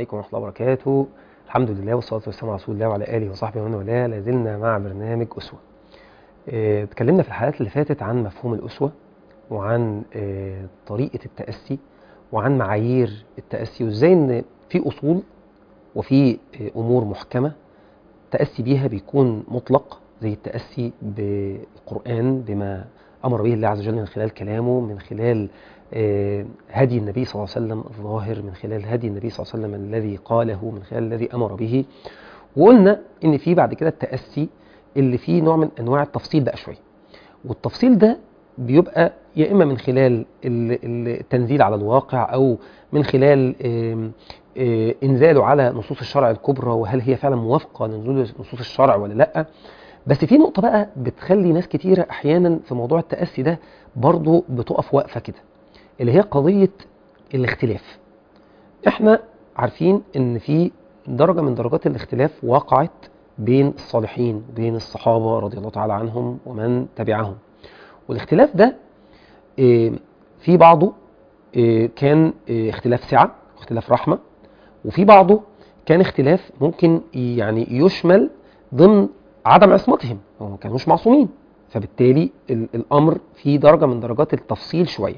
عليكم ورحمة الله وبركاته الحمد لله والصلاة والسلام على رسول الله وعلى آله وصحبه ومن والاه لازلنا مع برنامج أسوة آه، اتكلمنا في الحلقات اللي فاتت عن مفهوم الأسوة وعن آه، طريقة التأسي وعن معايير التأسي وازاي ان في أصول وفي آه، أمور محكمة التأسي بيها بيكون مطلق زي التأسي بالقرآن بما أمر به الله عز وجل من خلال كلامه من خلال آه، هدي النبي صلى الله عليه وسلم الظاهر من خلال هدي النبي صلى الله عليه وسلم الذي قاله من خلال الذي أمر به وقلنا إن في بعد كده التأسي اللي فيه نوع من أنواع التفصيل بقى شوية والتفصيل ده بيبقى يا إما من خلال ال- ال- التنزيل على الواقع أو من خلال آم، آه، إنزاله على نصوص الشرع الكبرى وهل هي فعلا موافقة لنزول نصوص الشرع ولا لأ بس في نقطة بقى بتخلي ناس كتيرة أحيانا في موضوع التأسي ده برضه بتقف وقفة كده اللي هي قضية الاختلاف احنا عارفين ان في درجة من درجات الاختلاف وقعت بين الصالحين وبين الصحابة رضي الله تعالى عنهم ومن تبعهم والاختلاف ده آه، في بعضه آه، كان آه، اختلاف سعة واختلاف رحمة وفي بعضه كان اختلاف ممكن يعني يشمل ضمن عدم عصمتهم هم ما كانوش معصومين فبالتالي ال- الامر في درجه من درجات التفصيل شويه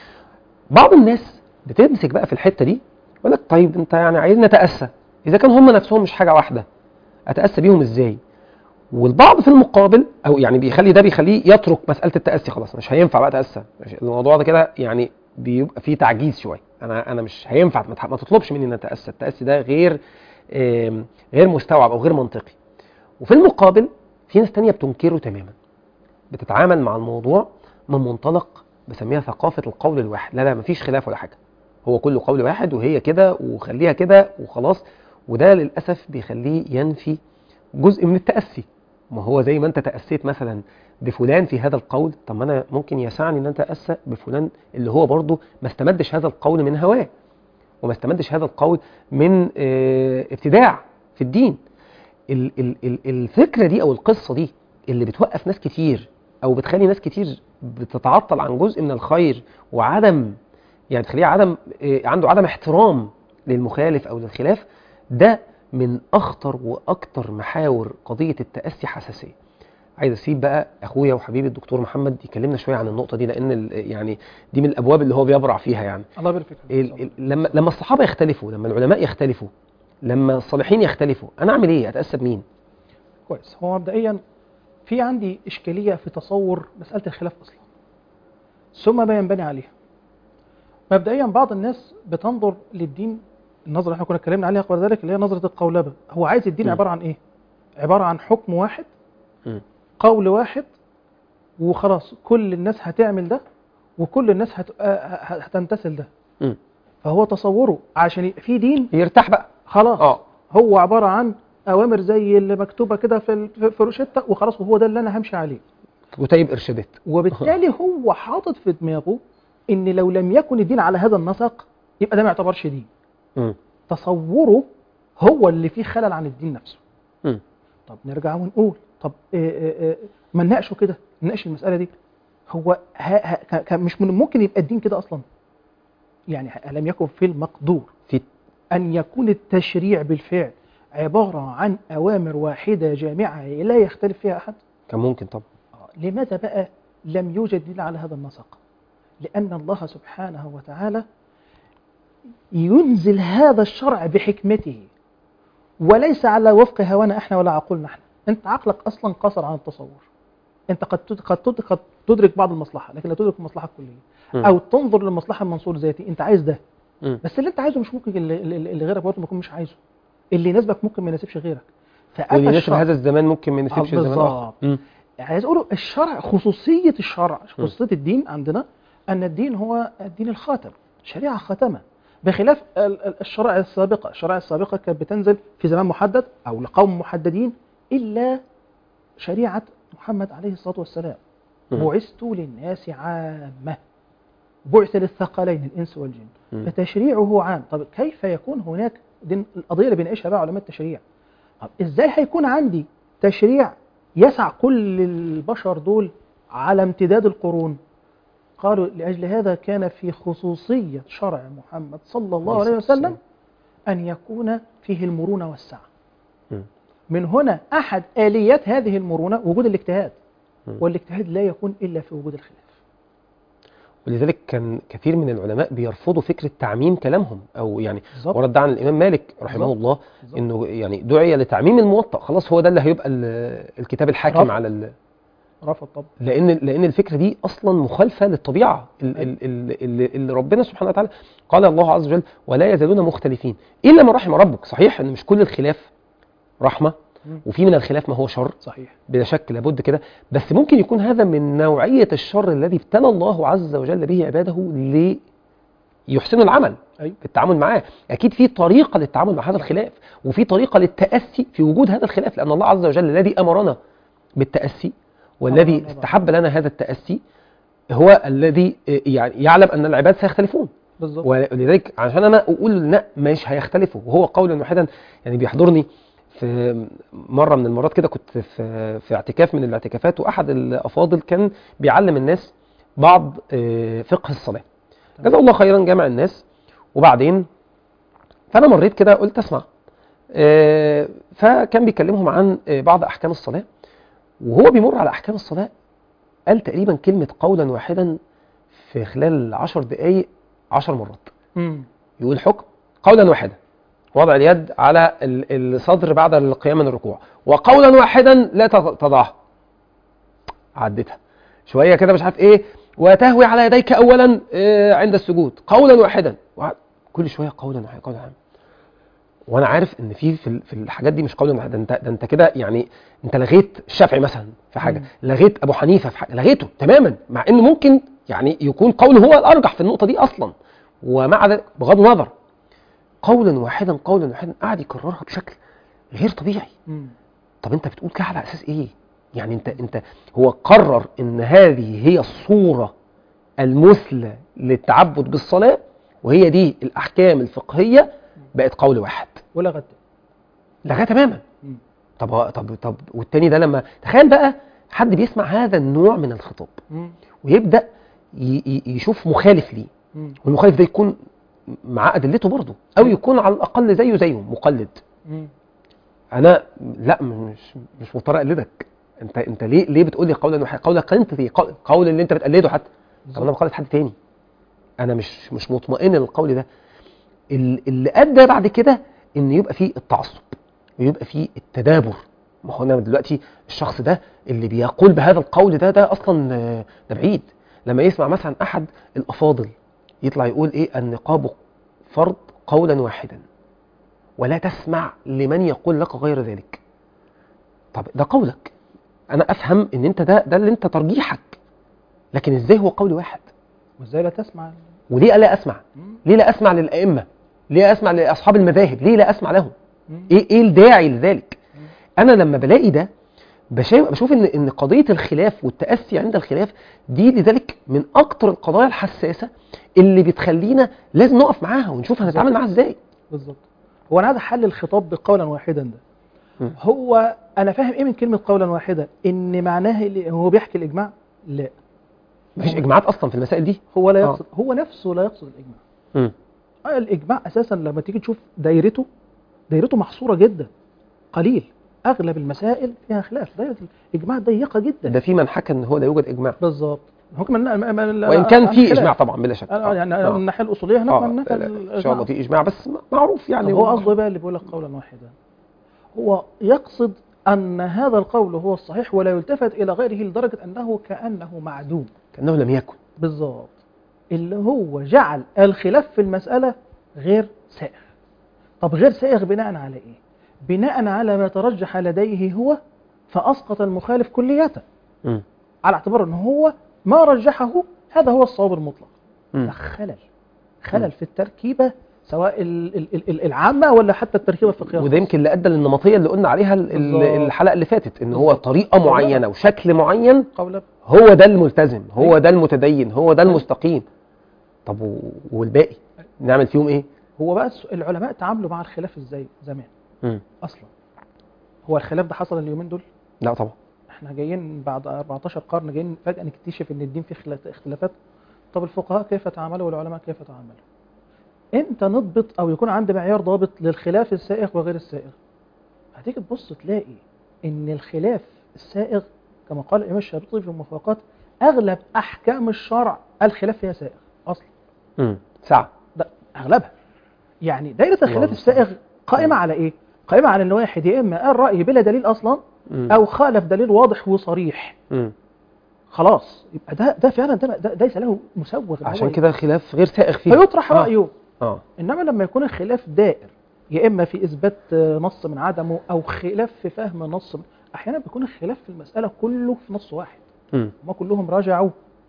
بعض الناس بتمسك بقى في الحته دي يقول لك طيب انت يعني عايزني اتاسى اذا كان هم نفسهم مش حاجه واحده اتاسى بيهم ازاي والبعض في المقابل او يعني بيخلي ده بيخليه يترك مساله التاسي خلاص مش هينفع بقى اتاسى مش- الموضوع ده كده يعني بيبقى فيه تعجيز شويه انا انا مش هينفع ما تح- ما تطلبش مني ان اتاسى التاسي ده غير آم، غير مستوعب او غير منطقي وفي المقابل في ناس تانية بتنكره تماما بتتعامل مع الموضوع من منطلق بسميها ثقافة القول الواحد لا لا مفيش خلاف ولا حاجة هو كله قول واحد وهي كده وخليها كده وخلاص وده للأسف بيخليه ينفي جزء من التأسي ما هو زي ما انت تأسيت مثلا بفلان في هذا القول طب ما انا ممكن يسعني ان انت أتأسى بفلان اللي هو برضه ما استمدش هذا القول من هواه وما استمدش هذا القول من آه، ابتداع في الدين ال- ال- ال- الفكره دي او القصه دي اللي بتوقف ناس كتير او بتخلي ناس كتير بتتعطل عن جزء من الخير وعدم يعني تخليه عدم آه، عنده عدم احترام للمخالف او للخلاف ده من اخطر واكتر محاور قضيه التاسي حساسيه عايز اسيب بقى اخويا وحبيبي الدكتور محمد يكلمنا شويه عن النقطه دي لان ال- يعني دي من الابواب اللي هو بيبرع فيها يعني الله يبارك فيك ال- ال- لما لما الصحابه يختلفوا لما العلماء يختلفوا لما الصالحين يختلفوا انا اعمل ايه اتاسى بمين كويس هو مبدئيا في عندي اشكاليه في تصور مساله الخلاف اصلا ثم ما ينبني عليها مبدئيا بعض الناس بتنظر للدين النظره اللي احنا كنا اتكلمنا عليها قبل ذلك اللي هي نظره القولبه هو عايز الدين م. عباره عن ايه عباره عن حكم واحد م. قول واحد وخلاص كل الناس هتعمل ده وكل الناس هت... آه، ه- هتمتثل ده م. فهو تصوره عشان يبقى في دين يرتاح بقى خلاص اه هو عباره عن اوامر زي اللي مكتوبه كده في ال- في- في روشته وخلاص وهو ده اللي انا همشي عليه كتيب ارشادات وبالتالي هو حاطط في دماغه ان لو لم يكن الدين على هذا النسق يبقى ده ما يعتبرش دين مم. تصوره هو اللي فيه خلل عن الدين نفسه مم. طب نرجع ونقول طب آه، آه، آه، ما نناقشه كده نناقش المساله دي هو ها ها ك- ك- مش من ممكن يبقى الدين كده اصلا يعني الم يكن في المقدور في أن يكون التشريع بالفعل عبارة عن أوامر واحدة جامعة لا يختلف فيها أحد كان ممكن طبعا آه، لماذا بقى لم يوجد دليل على هذا النسق لأن الله سبحانه وتعالى ينزل هذا الشرع بحكمته وليس على وفق هوانا احنا ولا عقولنا احنا انت عقلك اصلا قصر عن التصور انت قد تد- قد تد- قد تدرك بعض المصلحه لكن لا تدرك المصلحه الكليه مم. او تنظر للمصلحه المنصور ذاتي انت عايز ده مم. بس اللي انت عايزه مش ممكن اللي, اللي اللي غيرك برضه ما يكون مش عايزه اللي يناسبك ممكن ما يناسبش غيرك فأتى واللي يناسب الشرع- هذا الزمان ممكن ما يناسبش آه، الزمان بالظبط. اخر مم. عايز اقوله الشرع خصوصيه الشرع خصوصيه الدين عندنا ان الدين هو الدين الخاتم شريعه خاتمه بخلاف ال- ال- الشرائع السابقه الشرائع السابقه كانت بتنزل في زمان محدد او لقوم محددين الا شريعه محمد عليه الصلاه والسلام مم. بعثت للناس عامه بعث للثقلين الانس والجن مم. فتشريعه عام طب كيف يكون هناك دي القضيه اللي بيناقشها بقى علماء التشريع طب ازاي هيكون عندي تشريع يسع كل البشر دول على امتداد القرون قالوا لأجل هذا كان في خصوصية شرع محمد صلى الله عليه وسلم أن يكون فيه المرونة والسعة مم. من هنا أحد آليات هذه المرونة وجود الاجتهاد مم. والاجتهاد لا يكون إلا في وجود الخلاف ولذلك كان كثير من العلماء بيرفضوا فكره تعميم كلامهم او يعني بالظبط ورد عن الامام مالك رحمه بالظبط. الله بالظبط. انه يعني دعي لتعميم الموطأ خلاص هو ده اللي هيبقى ال- الكتاب الحاكم رفض. على ال... رفض طبعا لان لان الفكره دي اصلا مخالفه للطبيعه ال- أيوة. ال- ال- اللي اللي ربنا سبحانه وتعالى قال الله عز وجل ولا يزالون مختلفين الا ما رحم ربك صحيح ان مش كل الخلاف رحمه مم. وفي من الخلاف ما هو شر صحيح بلا شك لابد كده بس ممكن يكون هذا من نوعيه الشر الذي ابتلى الله عز وجل به عباده ليحسنوا العمل أيوة. في التعامل معاه اكيد في طريقه للتعامل مع هذا الخلاف وفي طريقه للتاسي في وجود هذا الخلاف لان الله عز وجل الذي امرنا بالتاسي والذي طبعاً. استحب لنا هذا التاسي هو الذي يعني يعلم ان العباد سيختلفون بالظبط ولذلك عشان انا اقول لا مش هيختلفوا وهو قولا واحدا يعني بيحضرني في مره من المرات كده كنت في في اعتكاف من الاعتكافات واحد الافاضل كان بيعلم الناس بعض آه، فقه الصلاه تمام. جزاه الله خيرا جامع الناس وبعدين فانا مريت كده قلت اسمع آه، فكان بيكلمهم عن آه، بعض احكام الصلاه وهو بيمر على احكام الصلاه قال تقريبا كلمه قولا واحدا في خلال عشر دقائق عشر مرات مم. يقول حكم قولا واحدا وضع اليد على ال- الصدر بعد القيام من الركوع وقولا واحدا لا تض- تضعها عدتها شويه كده مش عارف ايه وتهوي على يديك اولا آه، عند السجود قولا واحدا وع- كل شويه قولا واحدا قولا واحدا وانا عارف ان في في ال- في الحاجات دي مش قولا واحدا ده انت ده انت كده يعني انت لغيت الشافعي مثلا في حاجه مم. لغيت ابو حنيفه في حاجه لغيته تماما مع انه ممكن يعني يكون قوله هو الارجح في النقطه دي اصلا ومع ذلك بغض النظر قولا واحدا قولا واحدا قاعد يكررها بشكل غير طبيعي مم. طب انت بتقول كده على اساس ايه يعني انت انت هو قرر ان هذه هي الصوره المثلى للتعبد بالصلاه وهي دي الاحكام الفقهيه بقت قول واحد ولا غد لغايه تماما مم. طب طب طب والتاني ده لما تخيل بقى حد بيسمع هذا النوع من الخطاب مم. ويبدا ي- ي- يشوف مخالف ليه مم. والمخالف ده يكون مع ادلته برضه او يكون على الاقل زيه زيه مقلد مم. انا لا مش مش مضطر اقلدك انت انت ليه ليه بتقول لي قولا واحد قولك انت في قول قول اللي انت بتقلده حتى طب انا بقلد حد تاني انا مش مش مطمئن للقول ده ال- اللي ادى بعد كده ان يبقى فيه التعصب ويبقى فيه التدابر ما هو انا دلوقتي الشخص ده اللي بيقول بهذا القول ده ده اصلا آه، ده بعيد لما يسمع مثلا احد الافاضل يطلع يقول ايه النقاب فرض قولا واحدا ولا تسمع لمن يقول لك غير ذلك طب ده قولك انا افهم ان انت ده ده اللي انت ترجيحك لكن ازاي هو قول واحد وازاي لا تسمع وليه لا اسمع مم. ليه لا اسمع للائمه ليه اسمع لاصحاب المذاهب ليه لا اسمع لهم مم. ايه ايه الداعي لذلك مم. انا لما بلاقي ده بشا- بشوف ان ان قضيه الخلاف والتاسي عند الخلاف دي لذلك من اكتر القضايا الحساسه اللي بتخلينا لازم نقف معاها ونشوف هنتعامل معاها ازاي بالظبط هو انا عايز احلل الخطاب بقولا واحدا ده مم. هو انا فاهم ايه من كلمه قولا واحدا ان معناها اللي هو بيحكي الاجماع لا مفيش اجماعات اصلا في المسائل دي هو لا آه. يقصد هو نفسه لا يقصد الاجماع مم. آه، الاجماع اساسا لما تيجي تشوف دايرته دايرته محصوره جدا قليل اغلب المسائل فيها خلاف دايره الاجماع ضيقه جدا ده في من حكى ان هو لا يوجد اجماع بالظبط حكم من من- من- وان كان عن في خلاف. اجماع طبعا بلا شك آه، يعني آه. من الناحيه الاصوليه هناك آه. من الناحيه لا، ال- ان شاء الله في اجماع بس معروف يعني يعني هو قصده بقى اللي بيقول لك قولا واحدا هو يقصد ان هذا القول هو الصحيح ولا يلتفت الى غيره لدرجه انه كانه معدوم كانه لم يكن بالظبط اللي هو جعل الخلاف في المساله غير سائغ طب غير سائغ بناء على ايه بناء على ما ترجح لديه هو فاسقط المخالف كلية مم. على اعتبار ان هو ما رجحه هذا هو الصواب المطلق مم. ده خلل مم. خلل في التركيبه سواء ال- ال- ال- ال- العامه ولا حتى التركيبه الفقهيه وده يمكن اللي ادى للنمطيه اللي قلنا عليها ال- ال- بالظبط. الحلقه اللي فاتت ان هو بالظبط. طريقه بالظبط. معينه وشكل معين قولا هو ده الملتزم هو أيوة. ده المتدين هو ده أيوة. المستقيم طب و- والباقي نعمل فيهم ايه هو بقى الس- العلماء تعاملوا مع الخلاف ازاي زمان مم. اصلا هو الخلاف ده حصل اليومين دول لا طبعا احنا جايين بعد 14 قرن جايين فجاه نكتشف ان الدين فيه خلا- اختلافات طب الفقهاء كيف تعاملوا والعلماء كيف تعاملوا امتى نضبط او يكون عندي معيار ضابط للخلاف السائغ وغير السائغ هتيجي تبص تلاقي ان الخلاف السائغ كما قال الامام الشافعي في الموافقات اغلب احكام الشرع الخلاف فيها سائغ اصلا مم. ساعة ده اغلبها يعني دايره الخلاف الله السائغ قائمه على ايه قائمه على ان واحد يا اما قال راي بلا دليل اصلا مم. او خالف دليل واضح وصريح مم. خلاص يبقى ده ده فعلا ده ده ليس له مسوغ إن هو عشان كده خلاف غير سائغ فيه فيطرح آه. رايه اه انما لما يكون الخلاف دائر يا اما في اثبات آه، نص من عدمه او خلاف في فهم نص احيانا بيكون الخلاف في المساله كله في نص واحد مم. ما كلهم راجعوا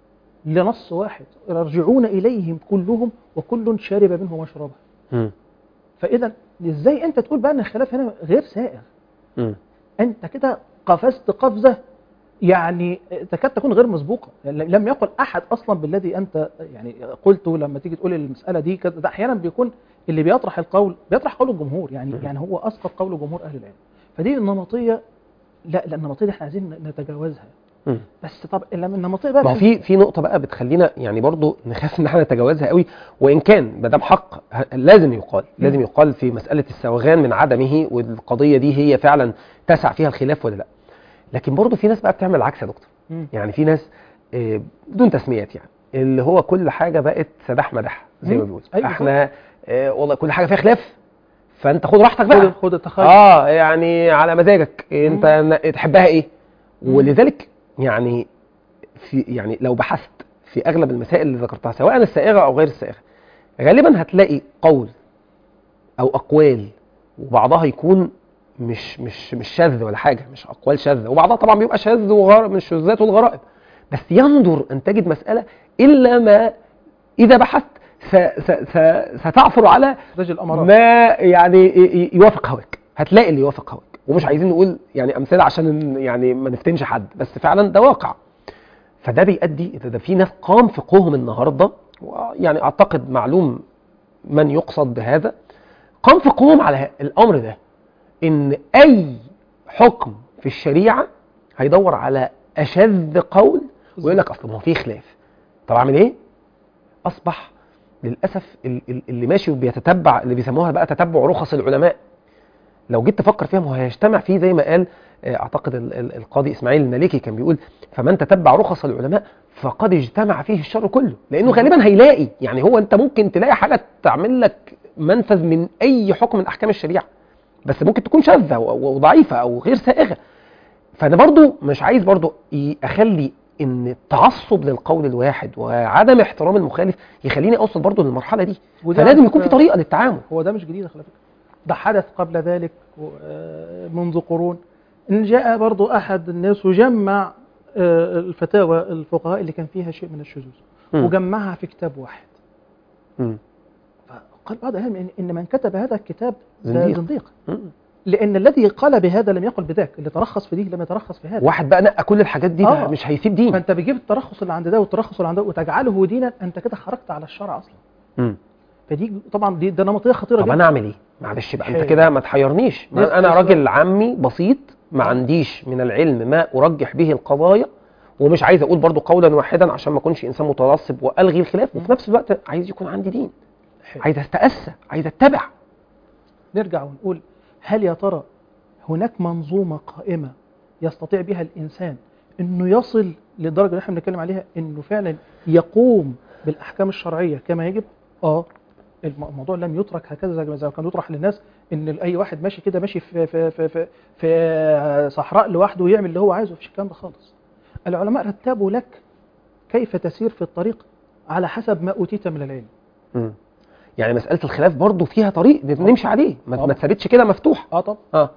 لنص واحد يرجعون اليهم كلهم وكل شرب منه مشربه مم. فاذا ازاي انت تقول بقى ان الخلاف هنا غير سائغ مم. انت كده قفزت قفزه يعني تكاد تكون غير مسبوقه لم يقل احد اصلا بالذي انت يعني قلته لما تيجي تقول المساله دي كده ده احيانا بيكون اللي بيطرح القول بيطرح قول الجمهور يعني م. يعني هو اسقط قول جمهور اهل العلم فدي النمطيه لا لا النمطيه دي احنا عايزين نتجاوزها مم. بس طب لما النمطيه بقى ما هو في في نقطة بقى بتخلينا يعني برضو نخاف ان احنا نتجاوزها قوي وان كان ما دام حق ه- لازم يقال لازم يقال في مسألة السوغان من عدمه والقضية دي هي فعلا تسع فيها الخلاف ولا لا لكن برضو في ناس بقى بتعمل العكس يا دكتور مم. يعني في ناس آه، بدون تسميات يعني اللي هو كل حاجة بقت سداح مدح زي ما مم. بيقول أيوة احنا آه، والله كل حاجة فيها خلاف فانت خد راحتك بقى خد خد التخيل اه يعني على مزاجك انت ن- تحبها ايه مم. ولذلك يعني في يعني لو بحثت في اغلب المسائل اللي ذكرتها سواء السائغه او غير السائغه غالبا هتلاقي قول او اقوال وبعضها يكون مش مش مش شاذ ولا حاجه مش اقوال شاذه وبعضها طبعا بيبقى شاذ وغرائب من الشذات والغرائب بس ينظر ان تجد مساله الا ما اذا بحثت س س س ستعثر على رجل الامارات ما يعني ي- ي- يوافق هواك هتلاقي اللي يوافق هواك ومش عايزين نقول يعني امثله عشان يعني ما نفتنش حد بس فعلا ده واقع فده بيؤدي ده, ده في ناس قام فقههم النهارده يعني اعتقد معلوم من يقصد بهذا قام فقههم على الامر ده ان اي حكم في الشريعه هيدور على اشذ قول ويقول لك اصل ما هو في خلاف طب اعمل ايه اصبح للاسف ال- ال- اللي ماشي وبيتتبع اللي بيسموها بقى تتبع رخص العلماء لو جيت تفكر فيها ما هو هيجتمع فيه زي ما قال آه، اعتقد ال- ال- القاضي اسماعيل المالكي كان بيقول فمن تتبع رخص العلماء فقد اجتمع فيه الشر كله لانه غالبا هيلاقي يعني هو انت ممكن تلاقي حاجه تعمل لك منفذ من اي حكم من احكام الشريعه بس ممكن تكون شاذه و- وضعيفه او غير سائغه فانا برضو مش عايز برضو ي- اخلي ان التعصب للقول الواحد وعدم احترام المخالف يخليني اوصل برضو للمرحله دي وده فلازم على يكون في فكرة- طريقه للتعامل هو ده مش جديد على فكره ده حدث قبل ذلك و- آه، منذ قرون ان جاء برضو احد الناس وجمع آه، الفتاوى الفقهاء اللي كان فيها شيء من الشذوذ مم. وجمعها في كتاب واحد مم. فقال بعض العلم إن- ان من كتب هذا الكتاب ده زنديق. زنديق مم. لان الذي قال بهذا لم يقل بذاك اللي ترخص في دي لم يترخص في هذا واحد بقى نقى كل الحاجات دي ده آه. مش هيسيب دين فانت بتجيب الترخص اللي عند ده والترخص اللي عند ده وتجعله دينا انت كده خرجت على الشرع اصلا مم. فدي طبعا دي ده نمطيه خطيره طب جدا انا اعمل ايه معلش بقى انت حلو. كده ما تحيرنيش ناس ما انا تسمع- راجل عمي بسيط ما آه. عنديش من العلم ما ارجح به القضايا ومش عايز اقول برضو قولا واحدا عشان ما اكونش انسان متعصب والغي الخلاف وفي مم. نفس الوقت عايز يكون عندي دين حلو. عايز استأسى عايز اتبع نرجع ونقول هل يا ترى هناك منظومة قائمة يستطيع بها الإنسان إنه يصل للدرجة اللي احنا بنتكلم عليها إنه فعلا يقوم بالأحكام الشرعية كما يجب؟ آه الم- الموضوع لم يترك هكذا زي ما- زي ما كان يطرح للناس إن أي واحد ماشي كده ماشي في في في في, في صحراء لوحده ويعمل اللي هو عايزه مفيش الكلام ده خالص. العلماء رتبوا لك كيف تسير في الطريق على حسب ما أوتيت من العلم. مم. يعني مسألة الخلاف برضو فيها طريق نمشي عليه ما طبعا. ما تسابتش كده مفتوح اه طبعا اه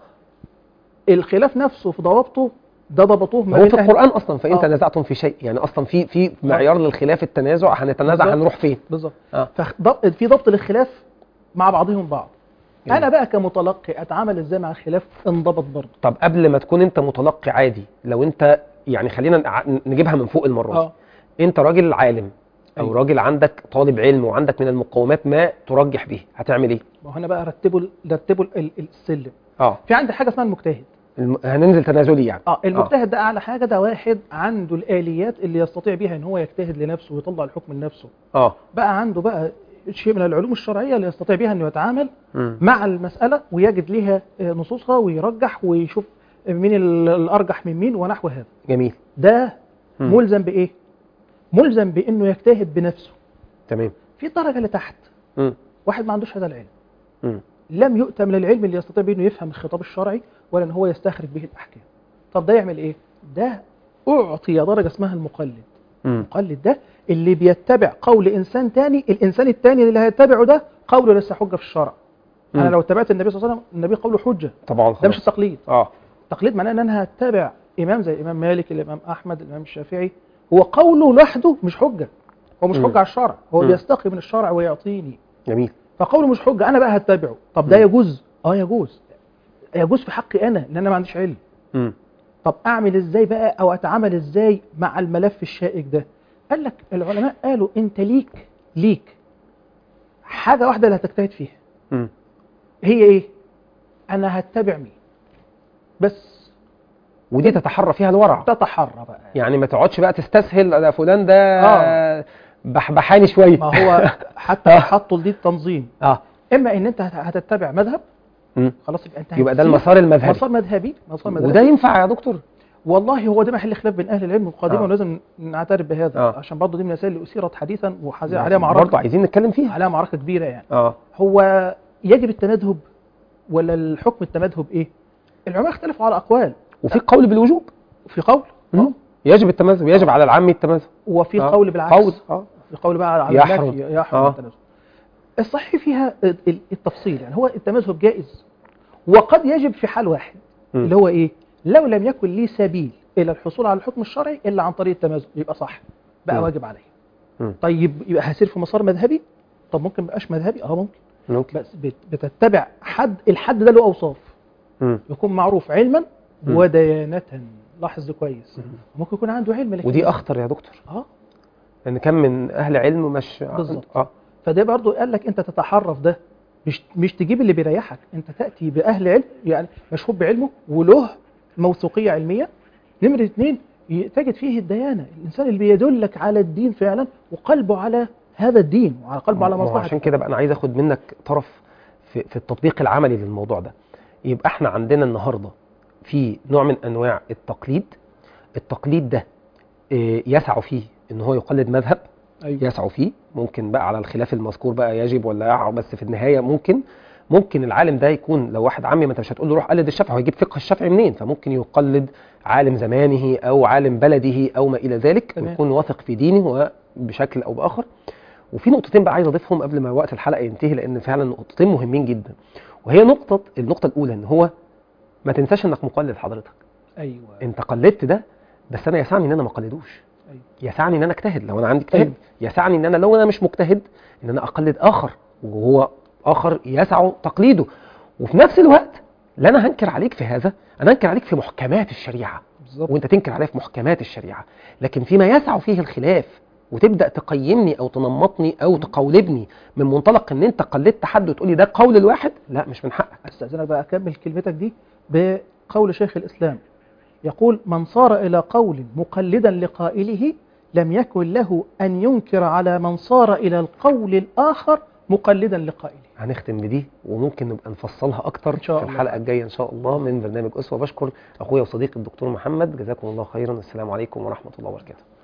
الخلاف نفسه في ضوابطه ده ضبطوه ما هو بين في أهل- القرآن أصلا فإن آه. تنازعتم في شيء يعني أصلا في في معيار للخلاف التنازع هنتنازع بالظبط. هنروح فين بالظبط اه فضبط في ضبط للخلاف مع بعضهم بعض جميل. انا بقى كمتلقي اتعامل ازاي مع الخلاف انضبط برضه طب قبل ما تكون انت متلقي عادي لو انت يعني خلينا نع- نجيبها من فوق المره دي اه انت راجل عالم او أيوة. راجل عندك طالب علم وعندك من المقومات ما ترجح به هتعمل ايه ما هو هنا بقى رتبوا رتبوا ال- ال- السلم اه في عندي حاجه اسمها المجتهد الم... هننزل تنازلي يعني اه المجتهد ده اعلى حاجه ده واحد عنده الاليات اللي يستطيع بيها ان هو يجتهد لنفسه ويطلع الحكم لنفسه اه بقى عنده بقى شيء من العلوم الشرعيه اللي يستطيع بها انه يتعامل مم. مع المساله ويجد لها آه، نصوصها ويرجح ويشوف مين ال- الارجح من مين ونحو هذا جميل ده مم. ملزم بايه ملزم بانه يجتهد بنفسه تمام في درجه لتحت مم. واحد ما عندوش هذا العلم مم. لم يؤتى من العلم اللي يستطيع به انه يفهم الخطاب الشرعي ولا ان هو يستخرج به الاحكام طب ده يعمل ايه ده اعطي درجه اسمها المقلد مم. المقلد ده اللي بيتبع قول انسان تاني الانسان التاني اللي هيتبعه ده قوله ليس حجه في الشرع انا مم. لو اتبعت النبي صلى الله عليه وسلم النبي قوله حجه طبعا ده مش خلاص. التقليد اه التقليد معناه ان انا هتبع امام زي الامام مالك الامام احمد الامام الشافعي هو قوله لوحده مش حجه هو مش مم. حجه على الشرع هو مم. بيستقي من الشرع ويعطيني جميل فقوله مش حجه انا بقى هتبعه طب ده مم. يجوز اه يجوز يجوز في حقي انا لان انا ما عنديش علم مم. طب اعمل ازاي بقى او اتعامل ازاي مع الملف الشائك ده قال لك العلماء قالوا انت ليك ليك حاجه واحده اللي هتجتهد فيها مم. هي ايه انا هتبع مين بس ودي تتحرى فيها الورع تتحرى بقى يعني ما تقعدش بقى تستسهل ده فلان ده آه. بحبحاني شويه ما هو حتى حطوا لدي التنظيم اه اما ان انت هت- هتتبع مذهب مم. خلاص يبقى انت يبقى ده هتسير المسار المذهبي مسار مذهبي مسار مذهبي وده ينفع يا دكتور والله هو ده محل خلاف بين اهل العلم قديما آه. ولازم نعترف بهذا آه. عشان برضه دي من المسائل اللي اثيرت حديثا وحزين عليها معركه برضه عايزين نتكلم فيها عليها معركه كبيره يعني اه هو يجب التمذهب ولا الحكم التمذهب ايه؟ العلماء اختلفوا على اقوال وفي قول بالوجوب في قول مم. يجب التمذهب يجب على العام التمذهب وفي آه. قول بالعكس قول اه في قول بقى على يحرم. النفي يحرم آه. التمذهب الصحيح فيها ال- ال- التفصيل يعني هو التمذهب جائز وقد يجب في حال واحد مم. اللي هو ايه؟ لو لم يكن لي سبيل الى الحصول على الحكم الشرعي الا عن طريق التمذهب يبقى صح بقى مم. واجب عليه مم. طيب يبقى هسير في مسار مذهبي طب ممكن ما يبقاش مذهبي اه ممكن ممكن بس بت- بتتبع حد الحد ده له اوصاف مم. يكون معروف علما مم. وديانة لاحظ ده كويس مم. ممكن يكون عنده علم لكن ودي اخطر يا دكتور اه لان كم من اهل علم مش بالظبط. اه فده برضو قال لك انت تتحرف ده مش مش تجيب اللي بيريحك انت تاتي باهل علم يعني مشهور بعلمه وله موثوقيه علميه نمره اثنين ي- تجد فيه الديانه الانسان اللي بيدلك على الدين فعلا وقلبه على هذا الدين وعلى قلبه على ما هو مصلحته عشان كده بقى انا عايز اخد منك طرف في, في التطبيق العملي للموضوع ده يبقى احنا عندنا النهارده في نوع من انواع التقليد التقليد ده آه، يسع فيه ان هو يقلد مذهب ايوه يسعوا فيه ممكن بقى على الخلاف المذكور بقى يجب ولا يقع بس في النهايه ممكن ممكن العالم ده يكون لو واحد عمي ما انت مش هتقول له روح قلد الشافعي هو يجيب فقه الشافعي منين فممكن يقلد عالم زمانه او عالم بلده او ما الى ذلك تمام. ويكون واثق في دينه بشكل او باخر وفي نقطتين بقى عايز اضيفهم قبل ما وقت الحلقه ينتهي لان فعلا نقطتين مهمين جدا وهي نقطه النقطه الاولى ان هو ما تنساش انك مقلد حضرتك ايوه انت قلدت ده بس انا يسعني ان انا ما اقلدوش أيوة. يسعني ان انا اجتهد لو انا عندي اجتهاد أيوة. يسعني ان انا لو انا مش مجتهد ان انا اقلد اخر وهو اخر يسع تقليده وفي نفس الوقت لا انا هنكر عليك في هذا انا هنكر عليك في محكمات الشريعه بالظبط وانت تنكر عليا في محكمات الشريعه لكن فيما يسع فيه الخلاف وتبدا تقيمني او تنمطني او تقولبني من منطلق ان انت قلدت حد وتقولي ده قول الواحد لا مش من حقك استاذنك بقى اكمل كلمتك دي بقول شيخ الاسلام يقول من صار الى قول مقلدا لقائله لم يكن له ان ينكر على من صار الى القول الاخر مقلدا لقائله هنختم بدي وممكن نبقى نفصلها اكتر إن شاء في الله. الحلقه الجايه ان شاء الله من برنامج اسوه بشكر اخويا وصديقي الدكتور محمد جزاكم الله خيرا السلام عليكم ورحمه الله وبركاته